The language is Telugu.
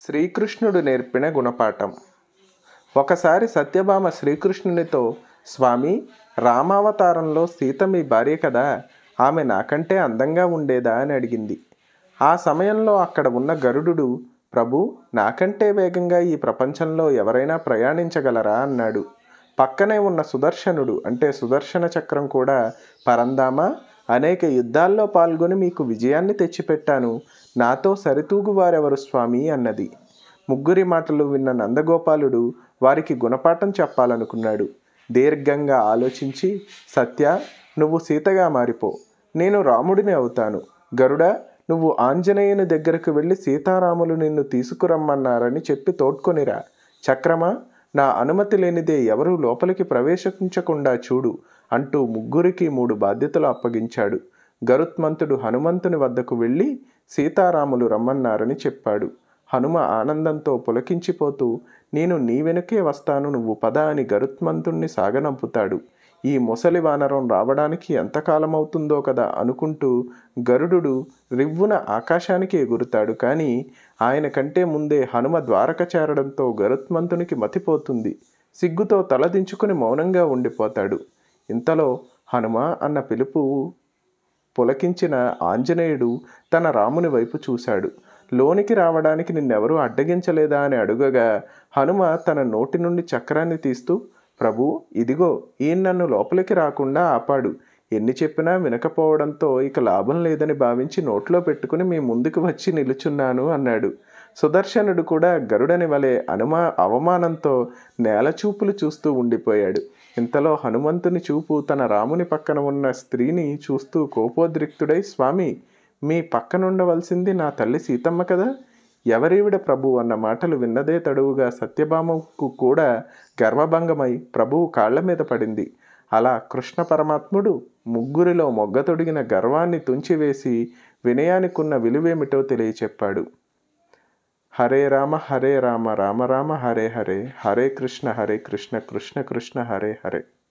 శ్రీకృష్ణుడు నేర్పిన గుణపాఠం ఒకసారి సత్యభామ శ్రీకృష్ణునితో స్వామి రామావతారంలో సీత మీ భార్య కదా ఆమె నాకంటే అందంగా ఉండేదా అని అడిగింది ఆ సమయంలో అక్కడ ఉన్న గరుడు ప్రభు నాకంటే వేగంగా ఈ ప్రపంచంలో ఎవరైనా ప్రయాణించగలరా అన్నాడు పక్కనే ఉన్న సుదర్శనుడు అంటే సుదర్శన చక్రం కూడా పరందామా అనేక యుద్ధాల్లో పాల్గొని మీకు విజయాన్ని తెచ్చిపెట్టాను నాతో సరితూగు వారెవరు స్వామి అన్నది ముగ్గురి మాటలు విన్న నందగోపాలుడు వారికి గుణపాఠం చెప్పాలనుకున్నాడు దీర్ఘంగా ఆలోచించి సత్య నువ్వు సీతగా మారిపో నేను రాముడిని అవుతాను గరుడ నువ్వు ఆంజనేయుని దగ్గరకు వెళ్ళి సీతారాములు నిన్ను తీసుకురమ్మన్నారని చెప్పి తోడ్కొనిరా చక్రమా నా అనుమతి లేనిదే ఎవరూ లోపలికి ప్రవేశించకుండా చూడు అంటూ ముగ్గురికి మూడు బాధ్యతలు అప్పగించాడు గరుత్మంతుడు హనుమంతుని వద్దకు వెళ్ళి సీతారాములు రమ్మన్నారని చెప్పాడు హనుమ ఆనందంతో పులకించిపోతూ నేను నీ వెనుకే వస్తాను నువ్వు పద అని గరుత్మంతుణ్ణి సాగనంపుతాడు ఈ ముసలి వానరం రావడానికి ఎంతకాలం అవుతుందో కదా అనుకుంటూ గరుడు రివ్వున ఆకాశానికి ఎగురుతాడు కానీ ఆయన కంటే ముందే హనుమ ద్వారక చేరడంతో గరుత్మంతునికి మతిపోతుంది సిగ్గుతో తలదించుకుని మౌనంగా ఉండిపోతాడు ఇంతలో హనుమ అన్న పిలుపు పులకించిన ఆంజనేయుడు తన రాముని వైపు చూశాడు లోనికి రావడానికి నిన్నెవరూ అడ్డగించలేదా అని అడుగగా హనుమ తన నోటి నుండి చక్రాన్ని తీస్తూ ప్రభు ఇదిగో ఈయన నన్ను లోపలికి రాకుండా ఆపాడు ఎన్ని చెప్పినా వినకపోవడంతో ఇక లాభం లేదని భావించి నోట్లో పెట్టుకుని మీ ముందుకు వచ్చి నిలుచున్నాను అన్నాడు సుదర్శనుడు కూడా గరుడని వలె అనుమా అవమానంతో నేల చూపులు చూస్తూ ఉండిపోయాడు ఇంతలో హనుమంతుని చూపు తన రాముని పక్కన ఉన్న స్త్రీని చూస్తూ కోపోద్రిక్తుడై స్వామి మీ పక్కనుండవలసింది నా తల్లి సీతమ్మ కదా ఎవరీవిడ ప్రభు అన్న మాటలు విన్నదే తడువుగా సత్యభామకు కూడా గర్వభంగమై ప్రభువు కాళ్ల మీద పడింది అలా కృష్ణ పరమాత్ముడు ముగ్గురిలో మొగ్గతొడిగిన గర్వాన్ని తుంచివేసి వినయానికున్న విలువేమిటో తెలియచెప్పాడు హరే రామ హరే రామ రామ రామ హరే హరే హరే కృష్ణ హరే కృష్ణ కృష్ణ కృష్ణ హరే హరే